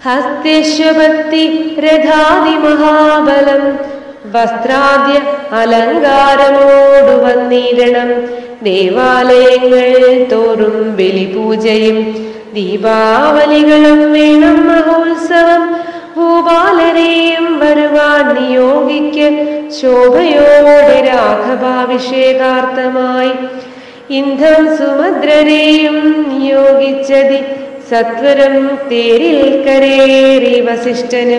ഹസ്തേശ്വപത്തി രഥാതിമഹാബലം വസ്ത്രാദ്യ അലങ്കാരമോടു വന്നിടണം ദേവാലയങ്ങൾ തോറും ബലിപൂജയും ദീപാവലികളും വേണം മഹോത്സവം ഭൂപാലരെയും വരുവാൻ നിയോഗിക്ക് ശോഭയോടെ രാഘവാഭിഷേകാർത്ഥമായി ഇന്ധം സുമദ്രരെയും നിയോഗിച്ചതി സത്വരം തേരിൽ കരേറി വസിഷ്ഠനും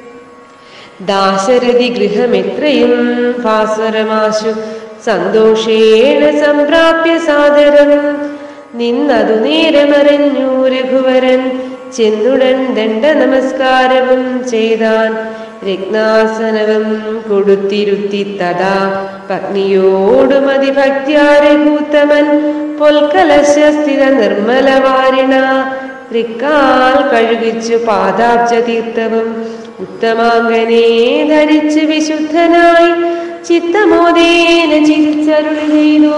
ദാശരഥി ഗൃഹമെത്രയും ഭാസ്വരമാശു സന്തോഷേണ സംപ്രാപ്യ സാദരം നിന്നതു നേരമറിഞ്ഞു രഘുവരൻ ചെന്നുടൻ ദണ്ഡ നമസ്കാരവും ചെയ്താൻ രത്നാസനവും കൊടുത്തിരുത്തി തഥാ പത്നിയോടു മതിഭക്തിയാരഭൂത്തമൻ പൊൽക്കലശസ്ഥിത നിർമ്മലവാരിണ തൃക്കാൽ കഴുകിച്ചു പാദാബ്ജ തീർത്ഥവും ഉത്തമാംഗനെ ധരിച്ച് വിശുദ്ധനായി ചിത്തമോദേന ചിരിച്ചരുളി ചെയ്തു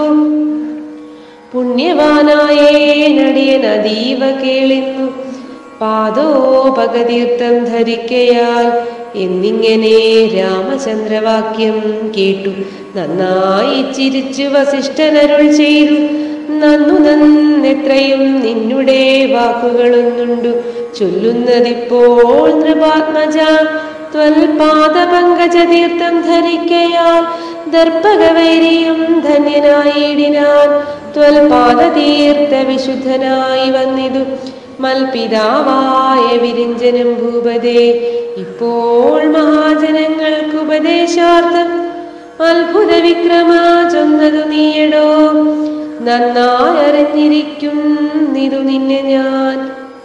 പുണ്യവാനായേ നടിയൻ അതീവ കേളിന്നു പാദോപകതീർത്ഥം ധരിക്കയാൽ എന്നിങ്ങനെ രാമചന്ദ്രവാക്യം കേട്ടു നന്നായി ചിരിച്ചു വസിഷ്ഠനരുൾ ചെയ്തു നന്നു നന്നെത്രയും നിന്നുടെ വാക്കുകളൊന്നുണ്ടു ചൊല്ലുന്നതിപ്പോൾ നൃപാത്മജ ത്വൽപാദപങ്കജതീർത്ഥം ധരിക്കയാൽ ദർപ്പകവൈരിയും ധന്യനായിടിനാൻ ത്വൽപാദതീർത്ഥ വിശുദ്ധനായി വന്നിതു മൽപിതാവായ വിരിഞ്ചനം ഭൂപതേ ഇപ്പോൾ മഹാജനങ്ങൾക്ക് ഉപദേശാർത്ഥം അത്ഭുത വിക്രമ ചൊന്നതു നീയടോ നന്നായി അറിഞ്ഞിരിക്കുന്നിതു നിന്നെ ഞാൻ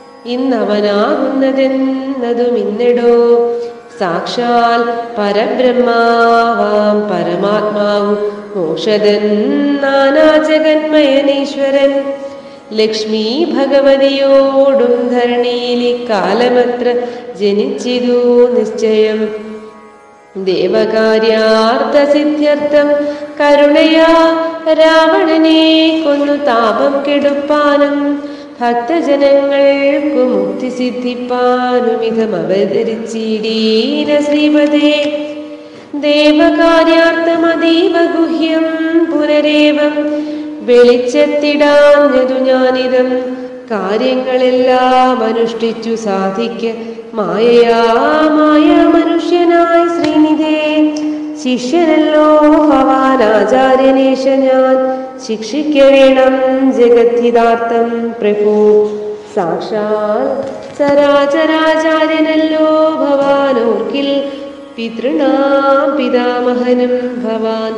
ഇന്നവനാകുന്നതെന്നതും ഇന്നെടോ സാക്ഷാൽ പരബ്രഹ്മാവാം പരമാത്മാവും മോഷതൻ നാനാജഗന്മയനീശ്വരൻ ലക്ഷ്മി ഭഗവതിയോടും ധരണിയിൽ കാലമത്ര ജനിച്ചിതു നിശ്ചയം ദേവകാര്യാർത്ഥ സിദ്ധ്യർത്ഥം കരുണയാ രാവണനെ കൊന്നു താപം കെടുപ്പാനും ഭക്തജനങ്ങൾക്കു മുക്തി സിദ്ധിപ്പാനും ഇതം അവതരിച്ചിടീന ശ്രീപദേ ദേവകാര്യാർത്ഥമതീവ ഗുഹ്യം പുനരേവം വെളിച്ചത്തിടാഞ്ഞതു ഞാനിതം കാര്യങ്ങളെല്ലാം അനുഷ്ഠിച്ചു സാധിക്ക മായയാ മായ മനുഷ്യനായി ശ്രീനിധേ ശിഷ്യനല്ലോ ഭവാൻ ആചാര്യനേശ ഞാൻ ശിക്ഷിക്ക വേണം ജഗദ്ധിതാർത്ഥം പ്രഭു സാക്ഷാൽ ചരാചരാചാര്യനല്ലോ ഭവാനോർക്കിൽ പിതൃണാം പിതാമഹനും ഭവാൻ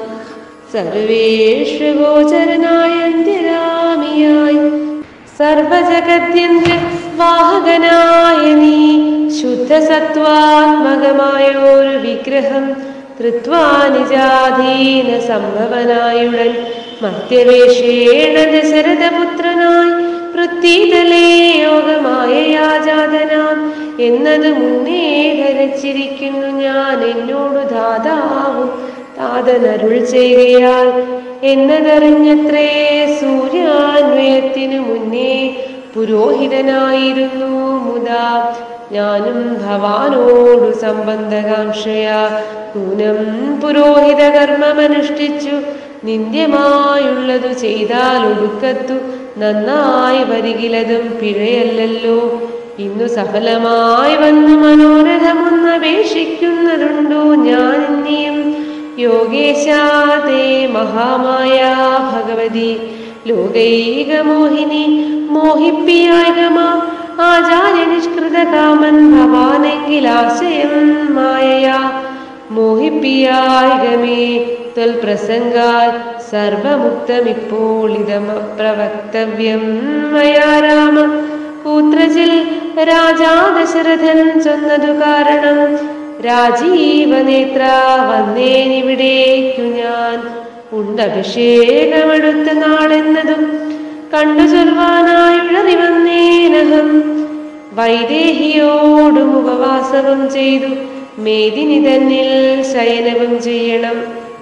സർവേഷഗോചരനായ അന്ത്യരാമിയായി സർവജഗത്യന്ത്യ വാഹകനായ നീ ശുദ്ധസത്വാത്മകമായ ഒരു വിഗ്രഹം തൃത്വാ നിജാധീന സംഭവനായുടൻ മധ്യവേഷേണ ദശരഥപുത്രനായി പൃഥ്വീതലേ യോഗമായ യാജാതനാം എന്നത് മുന്നേ ധരിച്ചിരിക്കുന്നു ഞാൻ എന്നോട് ദാതാവും താതനരുൾ ചെയ്യുകയാൽ എന്നതറിഞ്ഞത്രേ സൂര്യാന്വയത്തിനു മുന്നേ പുരോഹിതനായിരുന്നു മുതാ ഞാനും ഭവാനോടു സംബന്ധകാംക്ഷയാ നൂനം പുരോഹിത കർമ്മമനുഷ്ഠിച്ചു നിന്ദ്യമായുള്ളതു ചെയ്താൽ ഒടുക്കത്തു നന്നായി വരികിലതും പിഴയല്ലല്ലോ ഇന്നു സഫലമായി വന്നു മനോരഥമൊന്നപേക്ഷിക്കുന്നതുണ്ടോ ഞാൻ ഇനിയും യോഗേശാതേ മഹാമായ ഭഗവതി ലോകൈകമോഹിനി മോഹിപ്പിയായകമാ ആചാര്യനിഷ്കൃത കാമൻ ഭവാനെങ്കിൽ ആശയം മായയാ മോഹിപ്പിയായകമേ ത്വൽപ്രസംഗാൽ സർവമുക്തമിപ്പോൾ ഇതമപ്രവക്തവ്യം മയാ രാമ കൂത്രജിൽ രാജാ ദശരഥൻ ചൊന്നതു കാരണം രാജീവനേത്ര വന്നേനിവിടേക്കു ഞാൻ ഉണ്ടഭിഷേകമെടുത്ത നാളെന്നതും കണ്ടു ചൊൽവാനായുഴറി വന്നേനഹം വൈദേഹിയോടും ഉപവാസവും ചെയ്തു മേദിനി തന്നിൽ ശയനവും ചെയ്യണം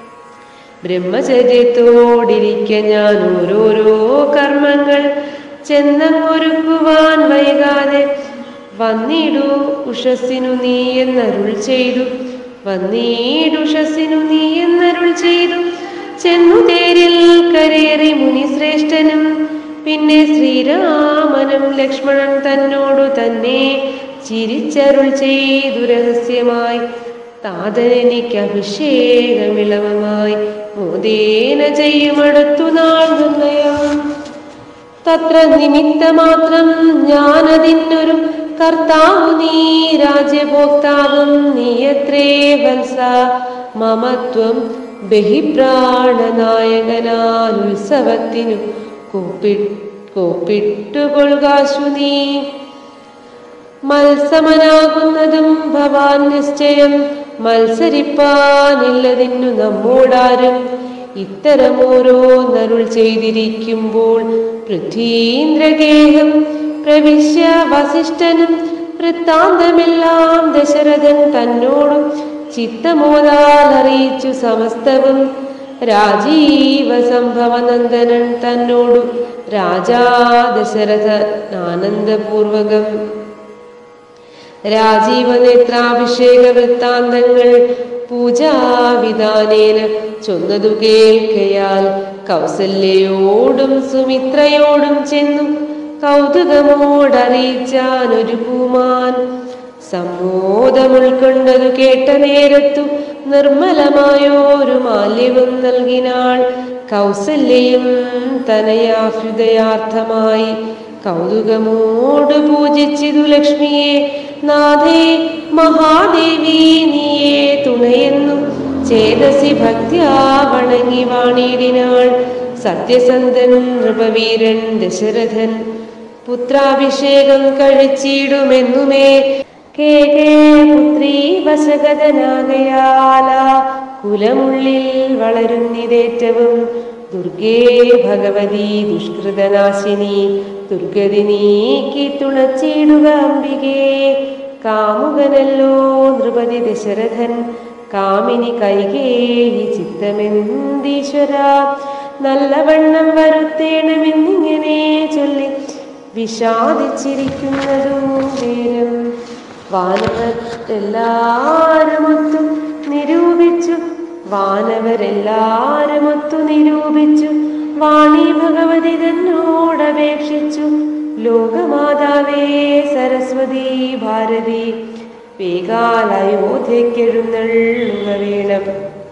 ബ്രഹ്മചര്യത്തോടിരിക്ക ഞാൻ ഓരോരോ കർമ്മങ്ങൾ ചെന്നങ്ങൊരുക്കുവാൻ വൈകാതെ വന്നിടു ഉഷസ്സിനു നീ എന്നരുൾ ചെയ്തു വന്നീടുഷസ്സിനു നീ എന്നരുൾ ചെയ്തു ചെന്നു തേരിൽ കരേറി മുനിശ്രേഷ്ഠനും പിന്നെ ശ്രീരാമനും ലക്ഷ്മണൻ തന്നോടു തന്നെ ചിരിച്ചരുൾ ചെയ്തു രഹസ്യമായി താതനെനിക്ക് അഭിഷേകമിളവമായി മോദേന ചെയ്യുമടുത്തു നാൾ നിർണയം തത്ര നിമിത്തമാത്രം ഞാനതിനൊരു കർത്താവു നീ രാജ്യഭോക്താവും നീയത്രേ വത്സ മമത്വം ബഹിപ്രാണനായകനാൽ ഉത്സവത്തിനു കൂപ്പി കൂപ്പിട്ടുകൊള്ളുകാശു നീ മത്സമനാകുന്നതും ഭവാൻ നിശ്ചയം മത്സരിപ്പാനില്ലതിന്നു നമ്മോടാരും ഇത്തരമോരോന്നരുൾ ചെയ്തിരിക്കുമ്പോൾ പൃഥ്വീന്ദ്രഗേഹം പ്രവിശ്യ വസിഷ്ഠനും വൃത്താന്തമെല്ലാം ദശരഥൻ തന്നോടും ചിത്തമോദാൽ അറിയിച്ചു സമസ്തവും രാജീവ സംഭവനന്ദനൻ തന്നോടു രാജാ ദശരഥ ആനന്ദപൂർവകം രാജീവനേത്രാഭിഷേക വൃത്താന്തങ്ങൾ പൂജാവിധാനേന ചൊന്നതു കേൾക്കയാൽ കൗസല്യയോടും സുമിത്രയോടും ചെന്നു കൗതുകമോടറിയിച്ചാൻ ഒരു പൂമാൻ സമ്മോദമുൾക്കൊണ്ടതു കേട്ട നേരത്തു നിർമ്മലമായോരു മാല്യവും നൽകിനാൾ കൗസല്യയും തനയാഹൃദയാർത്ഥമായി കൗതുകമോട് പൂജിച്ചിതു ലക്ഷ്മിയെ നാഥേ മഹാദേവി നീയെ തുണയെന്നു ചേതസി ഭക്ത്യാ വണങ്ങി വാണിടിനാൾ സത്യസന്ധൻ നൃപവീരൻ ദശരഥൻ പുത്രാഭിഷേകം കഴിച്ചിടുമെന്നുമേ കേ കേ പുത്രീ വശഗതനാകയാല കുലമുള്ളിൽ വളരുന്നിതേറ്റവും ദുർഗേ ഭഗവതി ദുഷ്കൃതനാശിനി ദുർഗതി നീക്കി തുണച്ചിടുക അംബികേ കാമുകനല്ലോ നൃപതി ദശരഥൻ കാമിനി കൈകേയി ചിത്തമെന്തീശ്വര നല്ലവണ്ണം വരുത്തേണമെന്നിങ്ങനെ ചൊല്ലി വിഷാദിച്ചിരിക്കുന്നതും നേരം വാനവരെല്ലാരുമൊത്തു നിരൂപിച്ചു വാനവരെല്ലാരുമൊത്തു നിരൂപിച്ചു വാണി ഭഗവതി തന്നോടപേക്ഷിച്ചു ലോകമാതാവേ സരസ്വതി ഭാരതി വേഗാലയോധ്യക്കെഴുന്നള്ളുക വേണം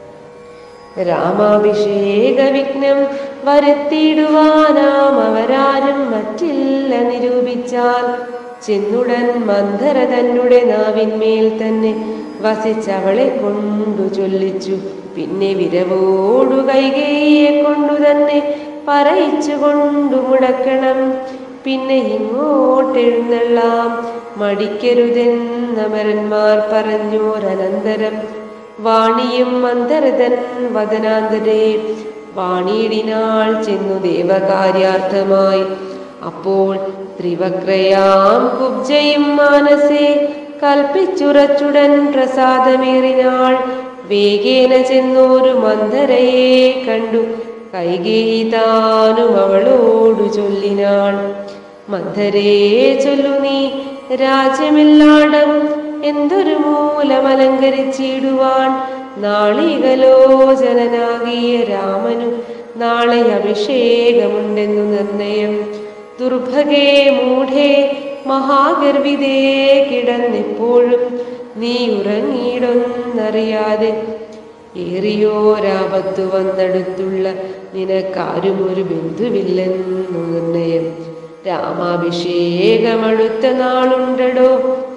രാമാഭിഷേക വിഘ്നം വരുത്തിയിടുവാനാം അവരാരും മറ്റില്ല നിരൂപിച്ചാൽ ചെന്നുടൻ മന്ധര തന്നെ നാവിന്മേൽ തന്നെ വസിച്ചവളെ കൊണ്ടു ചൊല്ലിച്ചു പിന്നെ വിരവോടു കൈകേയെ കൊണ്ടു തന്നെ പറയിച്ചു കൊണ്ടു മുടക്കണം പിന്നെ ഇങ്ങോട്ടെഴുന്നള്ളാം മടിക്കരുതെന്നമരന്മാർ പറഞ്ഞോരനന്തരം വാണിയും മന്ദരതൻ വദനാന്തരേ വാണിയിടിനാൾ ചെന്നു ദേവകാര്യാർത്ഥമായി അപ്പോൾ ത്രിവക്രയാം കുബ്ജയും മാനസേ കൽപ്പിച്ചുറച്ചുടൻ പ്രസാദമേറിനാൾ വേഗേന ചെന്നോരു മന്ദരയെ കണ്ടു കൈകേയി താനും അവളോടു ചൊല്ലിനാൾ മന്ധരേ ചൊല്ലു നീ രാജ്യമെല്ലാടവും എന്തൊരു മൂലമലങ്കരിച്ചിടുവാൻ നാളികലോചനാകിയ രാമനു നാളെ അഭിഷേകമുണ്ടെന്നു നിർണയം ദുർഭഗേ മൂഢേ മഹാഗർവിതേ കിടന്നെപ്പോഴും നീ ഉറങ്ങിയിടൊന്നറിയാതെ ഏറിയോരാപത്തു വന്നടുത്തുള്ള നിനക്കാരും ഒരു ബന്ധുവില്ലെന്നു നിർണയം രാമാഭിഷേകമടുത്ത നാളുണ്ടടോ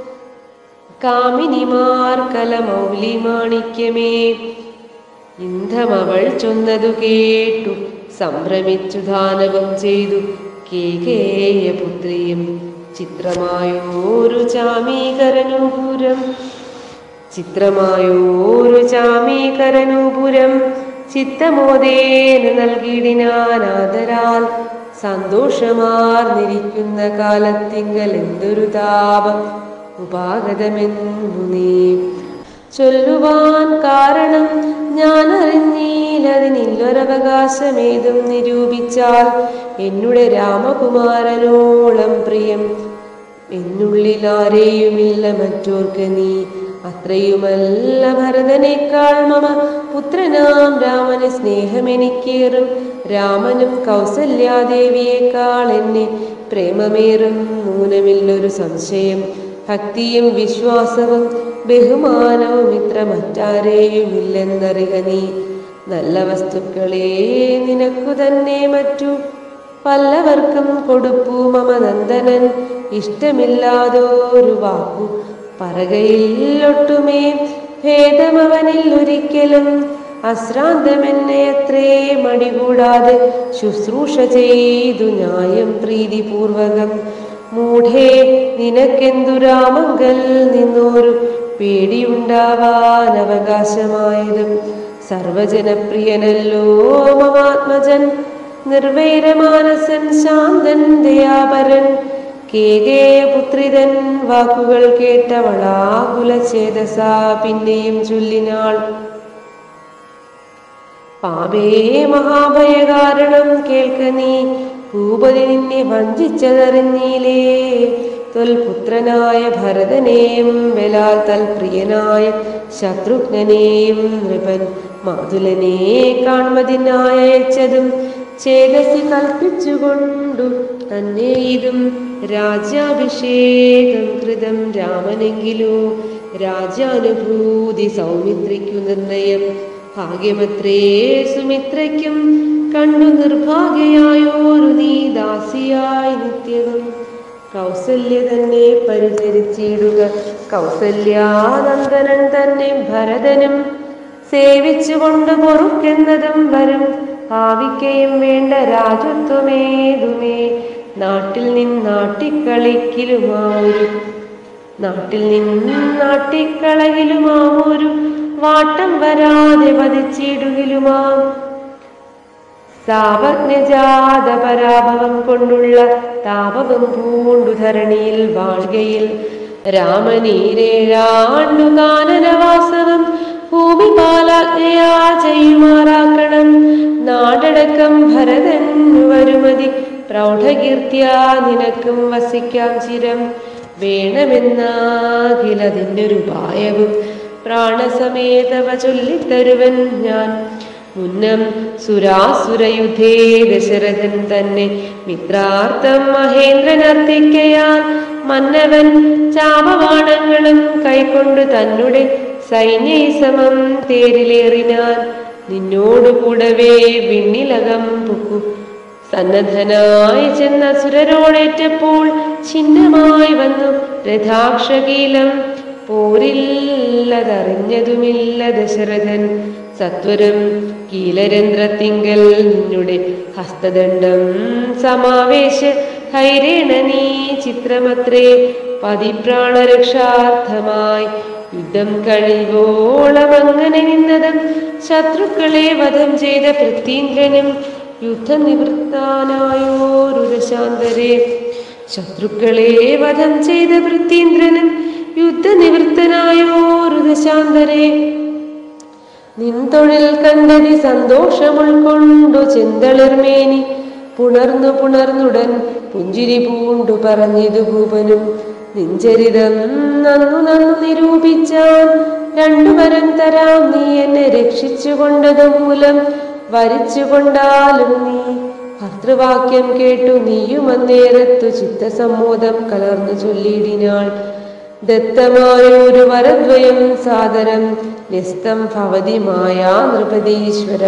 കാമിനിമാർ കലമൗലി മാണിക്യമേ ഇന്ധമവൾ ചൊന്നതു കേട്ടു സംഭ്രമിച്ചു ദാനവം ചെയ്തു കേകേയ പുത്രിയും ചിത്രമായോരു ചാമീകരനൂപുരം ചിത്രമായോരു ചാമീകരനൂപുരം ചിത്തമോദേന നൽകിയിടിനാനാദരാൽ സന്തോഷമാർന്നിരിക്കുന്ന കാലത്തിങ്കൽ എന്തൊരു താപം ഉപാഗതമെന്നു നീ ചൊല്ലുവാൻ കാരണം ഞാൻ അറിഞ്ഞീലതിനില്ലൊരവകാശമേതും നിരൂപിച്ചാൽ എന്നുടെ രാമകുമാരനോളം പ്രിയം എന്നുള്ളിൽ ആരെയുമില്ല മറ്റോർക്ക് നീ അത്രയുമല്ല ഭരതനേക്കാൾ മമ പുത്രനാം രാമന് സ്നേഹമെനിക്കേറും രാമനും കൗസല്യാദേവിയേക്കാൾ എന്നെ പ്രേമമേറും നൂനമില്ലൊരു സംശയം ഭക്തിയും വിശ്വാസവും ബഹുമാനവും ഇത്ര മറ്റാരെയുമില്ലെന്നറിക നീ നല്ല വസ്തുക്കളെ നിനക്കു തന്നെ മറ്റു പല്ലവർക്കും കൊടുപ്പു മമ നന്ദനൻ ഇഷ്ടമില്ലാതൊരു വാക്കു പറകയിൽ ഒട്ടുമേ ഭേദമവനിൽ ഒരിക്കലും അശ്രാന്തമെന്നെ അത്രേ മടികൂടാതെ ശുശ്രൂഷ ചെയ്തു ന്യായം പ്രീതിപൂർവകം മൂഢേ നിനക്കെന്തു രാമങ്കൽ നിന്നോരു പേടിയുണ്ടാവാൻ അവകാശമായതും സർവജനപ്രിയനല്ലോ മമാത്മജൻ നിർവൈരമാനസൻ ശാന്തൻ ദയാപരൻ കേകേയപുത്രിതൻ വാക്കുകൾ കേട്ടവളാകുലചേതസ പിന്നെയും ചൊല്ലിനാൾ പാപേ മഹാഭയകാരണം കേൾക്ക നീ ഭൂപതി നിന്നെ വഞ്ചിച്ചതറിഞ്ഞീലേ തൊൽപുത്രനായ ഭരതനെയും ബലാൽ തൽപ്രിയനായ ശത്രുഘ്നെയും നൃപൻ മാതുലനെ കാൺമതിനായി അയച്ചതും ചേതസി കൽപ്പിച്ചുകൊണ്ടു തന്നെ ഇതും രാജ്യാഭിഷേകം കൃതം രാമനെങ്കിലോ രാജ്യാനുഭൂതി സൗമിത്രിക്കു നിർണയം ഭാഗ്യമത്രേ സുമിത്രയ്ക്കും കണ്ടു നിർഭാഗ്യയായോരു നീ ദാസിയായി നിത്യവും കൗസല്യ തന്നെ പരിചരിച്ചിടുക കൗസല്യാനന്ദനൻ തന്നെ ഭരതനും സേവിച്ചുകൊണ്ട് പൊറുക്കെന്നതും വരും ഭാവിക്കയും വേണ്ട രാജത്വമേതുമേ നാട്ടിൽ നിന്നാട്ടിക്കളിക്കിലുമാവൊരു നാട്ടിൽ നിന്നാട്ടിക്കളകിലുമാവൊരു വാട്ടം വരാതെ വധിച്ചിടുകിലുമാം സാപജ്ഞജാത പരാഭവം കൊണ്ടുള്ള താപവും പൂണ്ടു ധരണിയിൽ വാഴ്കയിൽ രാമനീരേഴാണ്ടു കാനനവാസവം ഭൂമി പാലാജ്ഞയാ ചെയ്യുമാറാക്കണം നാടടക്കം ഭരതന്നു വരുമതി പ്രൗഢകീർത്തിയാ നിനക്കും വസിക്കാം ചിരം വേണമെന്നാകിലതിൻ്റെ ഒരു ഉപായവും പ്രാണസമേതവ ചൊല്ലിത്തരുവൻ ഞാൻ മുന്നം സുരാസുരയുധേ ദശരഥൻ തന്നെ മിത്രാർത്ഥം മഹേന്ദ്രൻ അർത്ഥിക്കയാൽ മന്നവൻ ചാപവാണങ്ങളും കൈക്കൊണ്ടു തന്നെ സൈന്യസമം തേരിലേറിനാൻ നിന്നോടു കൂടവേ വിണ്ണിലകം പൊക്കു സന്നദ്ധനായി ചെന്ന സുരരോടേറ്റപ്പോൾ ഛിന്നമായി വന്നു രഥാക്ഷകീലം പോരില്ലതറിഞ്ഞതുമില്ല ദശരഥൻ സത്വരം കീലരന്ധ്രത്തിങ്കൽ നിന്നുടെ ഹസ്തദണ്ഡം സമാവേശ ഹൈരേണ നീ ചിത്രമത്രേ പതിപ്രാണരക്ഷാർത്ഥമായി യുദ്ധം കഴിവോളം അങ്ങനെ നിന്നതും ശത്രുക്കളെ വധം ചെയ്ത പൃഥ്വീന്ദ്രനും യുദ്ധനിവൃത്താനായോരു ദശാന്തരെ ശത്രുക്കളെ വധം ചെയ്ത പൃഥ്വീന്ദ്രനും യുദ്ധനിവൃത്തനായോരു ദശാന്തരെ നിൻതൊഴിൽ കണ്ടതി സന്തോഷമുൾക്കൊണ്ടു ചെന്തളിർമേനി പുണർന്നു പുണർന്നുടൻ പുഞ്ചിരി പൂണ്ടു പറഞ്ഞിതു ഭൂപനും നിഞ്ചരിതം നന്നു നന്നു നിരൂപിച്ചാൻ രണ്ടു വരം തരാം നീ എന്നെ രക്ഷിച്ചുകൊണ്ടത് മൂലം വരിച്ചുകൊണ്ടാലും നീ ഭർത്തൃവാക്യം കേട്ടു നീയും അന്നേരത്തു ചിത്തസമ്മോദം കലർന്നു ചൊല്ലിയിടിനാൾ ദത്തമായൊരു വരദ്വയം സാദരം നിസ്തം ഭവതി മായാ നൃപതീശ്വര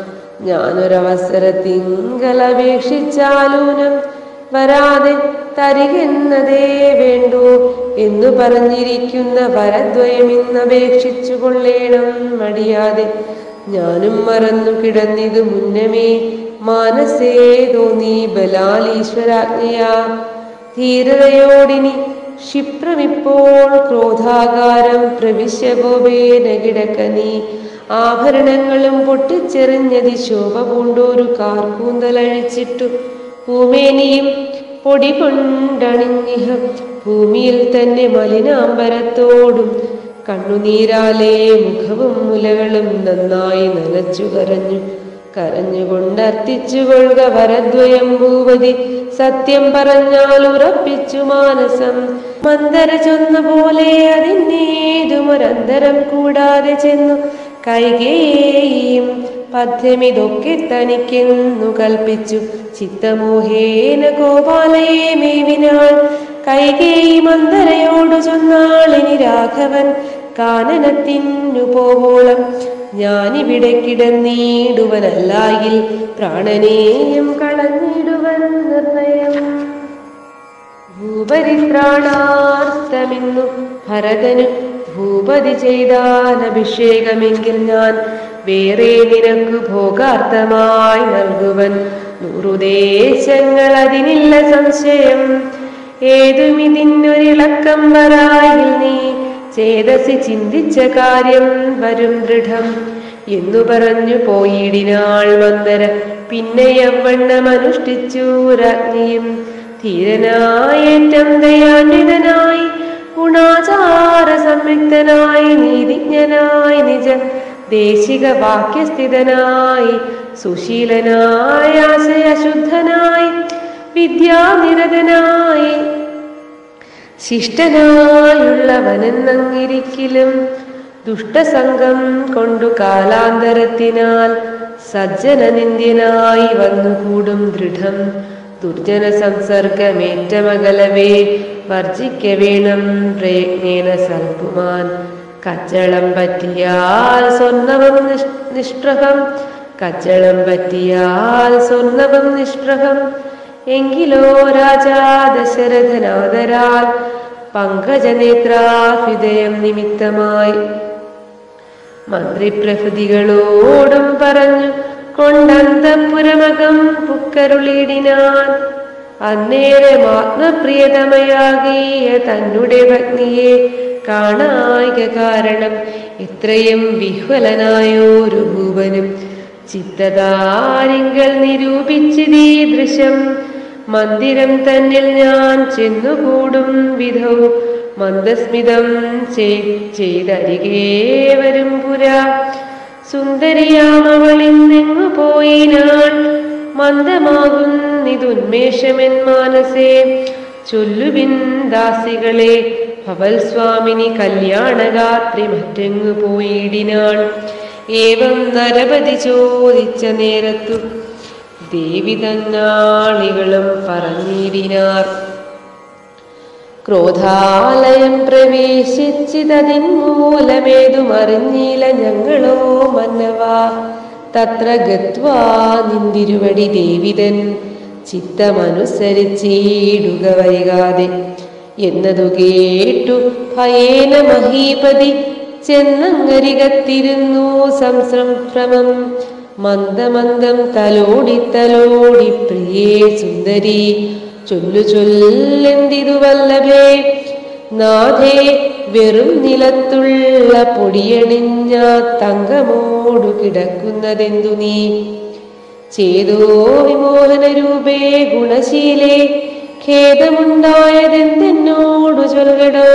ഞാനൊരവസരത്തിങ്കലപേക്ഷിച്ചാലൂനം വരാതെ തരികെന്നതേ വേണ്ടു എന്നു പറഞ്ഞിരിക്കുന്ന വരദ്വയം ഇന്നപേക്ഷിച്ചു കൊള്ളേണം മടിയാതെ ഞാനും മറന്നു കിടന്നിതു മുന്നമേ മാനസേ തോന്നി ബലാലീശ്വരാജ്ഞയാ ധീരതയോടിനി ക്ഷിപ്രമിപ്പോൾ ക്രോധാകാരം പ്രവിശ്യ ഗോപേന കിടക്ക നീ ആഭരണങ്ങളും പൊട്ടിച്ചെറിഞ്ഞതി ശോഭ പൂണ്ടോരു കാർക്കൂന്തലഴിച്ചിട്ടു ഭൂമേനിയും പൊടി കൊണ്ടണിഞ്ഞിഹ ഭൂമിയിൽ തന്നെ മലിനാംബരത്തോടും കണ്ണുനീരാലേ മുഖവും മുലകളും നന്നായി നനച്ചു കരഞ്ഞു കരഞ്ഞുകൊണ്ടർത്തിച്ചു കൊള്ളുക വരദ്വയം ഭൂപതി സത്യം പറഞ്ഞാൽ ഉറപ്പിച്ചു മാനസം മന്ദര ചൊന്ന പോലെ അതിനേതുമൊരന്തരം കൂടാതെ ചെന്നു കൈകേയും പദ്യമിതൊക്കെ തനിക്കെന്നു കൽപ്പിച്ചു ചിത്തമോഹേന ഗോപാലയെ മേവിനാൾ കൈകേയി മന്ദരയോടു ചൊന്നാളിനി രാഘവൻ കാനനത്തിനു പോവോളം ഞാനിവിടെ കിടന്നിടുവനല്ലായിൽ പ്രാണനെയും കളഞ്ഞിടുവൻ നിർണയം ഭൂപരിത്രാണാർത്ഥമിന്നു ഭരതനു ഭൂപതി ചെയ്താൻ അഭിഷേകമെങ്കിൽ ഞാൻ വേറെ നിനക്ക് ഭോഗാർത്ഥമായി നൽകുവൻ നൂറുദേശങ്ങൾ അതിനില്ല സംശയം ഏതുമിതിനൊരിളക്കം വരായിൽ നീ ചേതസി ചിന്തിച്ച കാര്യം വരും ദൃഢം എന്നു പറഞ്ഞു പോയിടിനാൾ മന്ദര പിന്നെ യവണ്ണമനുഷ്ഠിച്ചു രാജ്ഞിയും ധീരനായേറ്റം ദയാന്വിതനായി ഗുണാചാര സംയുക്തനായി നീതിജ്ഞനായി നിജ ദേശിക വാക്യസ്ഥിതനായി സുശീലനായ ആശയശുദ്ധനായി വിദ്യാനിരതനായി ശിഷ്ടനായുള്ളവനെന്നങ്ങിരിക്കലും ദുഷ്ടസംഗം കൊണ്ടു കാലാന്തരത്തിനാൽ സജ്ജന നിന്ദ്യനായി വന്നുകൂടും ദൃഢം ദുർജന സംസർഗമേറ്റമകലവേ വർജിക്ക വേണം പ്രയത്നേന സൽപുമാൻ കച്ചളം പറ്റിയാൽ സ്വർണവം നിഷ് നിഷ്പ്രഭം കച്ചളം പറ്റിയാൽ സ്വർണവം നിഷ്പ്രഭം എങ്കിലോ രാജാ ദശരഥനാദരാൽ പങ്കജനേത്രാ ഹൃദയം നിമിത്തമായി മന്ത്രിപ്രഭൃതികളോടും പറഞ്ഞു കൊണ്ടന്തപുരമകം പുക്കരുളിടിനാൻ അന്നേരം ആത്മപ്രിയതമയാകിയ തന്നെ ഭഗ്നിയെ കാണായിക കാരണം ഇത്രയും വിഹ്വലനായോരു ഭൂവനും ചിത്തതാരിങ്കൽ നിരൂപിച്ചിതീ ദൃശ്യം മന്ദിരം തന്നിൽ ഞാൻ ചെന്നുകൂടും വിധൗ മന്ദസ്മിതം ചെയ്തരികേ വരും പുരാ സുന്ദരിയാമവളിന്നെങ്ങു പോയിനാൾ മന്ദമാകുന്നിതുന്മേഷമെൻ മാനസേ ചൊല്ലുവിൻ ദാസികളെ ഭവൽ സ്വാമിനി കല്യാണഗാത്രി മറ്റെങ്ങു പോയിടിനാൾ ഏവം നരപതി ചോദിച്ച നേരത്തു ദേവി തന്നാളികളും പറഞ്ഞിടിനാർ ക്രോധാലയം പ്രവേശിച്ചിതതിൻ മൂലമേതും അറിഞ്ഞില്ല ഞങ്ങളോ മന്നവ തത്ര ഗത്വാ നിന്തിരുവടി ദേവിതൻ ചിത്തമനുസരിച്ചിടുക വൈകാതെ എന്നതു കേട്ടു ഭയേന മഹീപതി ചെന്നങ്ങരികത്തിരുന്നു സംസംഭ്രമം മന്ദമന്ദം തലോടി തലോടി പ്രിയേ സുന്ദരി ചൊല്ലു ചൊല്ലെന്തിതു വല്ലഭേ നാഥേ വെറും നിലത്തുള്ള പൊടിയണിഞ്ഞ തങ്കമോടു കിടക്കുന്നതെന്തു നീ ചേതോ വിമോഹന രൂപേ ഗുണശീലേ ഖേദമുണ്ടായതെന്തെന്നോടു ചൊല്ലടോ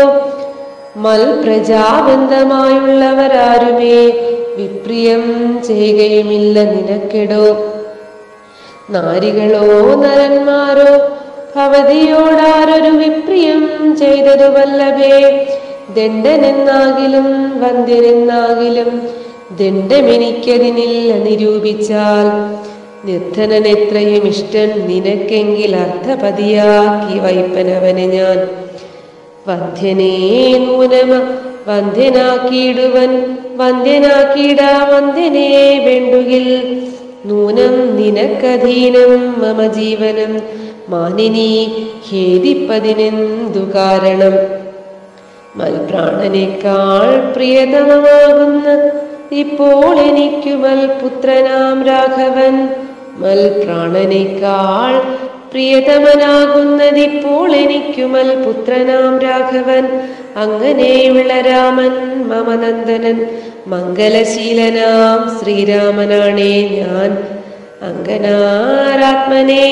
മൽപ്രജാബന്ധമായുള്ളവരാരുമേ വിപ്രിയം ചെയ്യുകയുമില്ല നിനക്കെടോ നാരികളോ നരന്മാരോ ഭവതിയോടാരൊരു വിപ്രിയം ചെയ്തതു വല്ലഭേ ദണ്ഡനെന്നാകിലും വന്ദ്യനെന്നാകിലും ദണ്ഡമെനിക്കതിനില്ല നിരൂപിച്ചാൽ നിർധനൻ എത്രയും ഇഷ്ടൻ നിനക്കെങ്കിൽ അർത്ഥപതിയാക്കി വൈപ്പനവനെ ഞാൻ വന്ധ്യനേ നൂനമ വന്ധ്യനാക്കിയിടുവൻ വന്ധ്യനാക്കിയിടാ വന്ധ്യനേ വേണ്ടുകിൽ നൂനം നിനക്കധീനം മമ ജീവനം മാനിനി ഖേദിപ്പതിനെന്തു കാരണം മൽപ്രാണനേക്കാൾ പ്രിയതമമാകുന്ന ഇപ്പോൾ എനിക്കു മൽപുത്രനാം രാഘവൻ മൽപ്രാണനേക്കാൾ പ്രിയതമനാകുന്നതിപ്പോൾ എനിക്കു മൽപുത്രനാം രാഘവൻ അങ്ങനെയുള്ള രാമൻ മമനന്ദനൻ മംഗലശീലനാം ശ്രീരാമനാണേ ഞാൻ അങ്കനാരാത്മനെ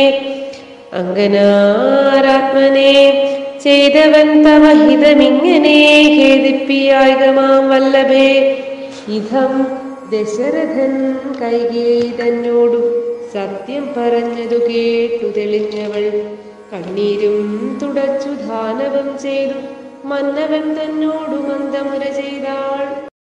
അങ്കനാരാത്മനെ ചെയ്തവൻ തവ ഹിതമിങ്ങനെ ഖേദിപ്പിയായകമാം വല്ലഭേ ഇതം ദശരഥൻ കൈകേയി തന്നോടു സത്യം പറഞ്ഞതു കേട്ടു തെളിഞ്ഞവൾ കണ്ണീരും തുടച്ചു ദാനവം ചെയ്തു മന്നവൻ തന്നോടു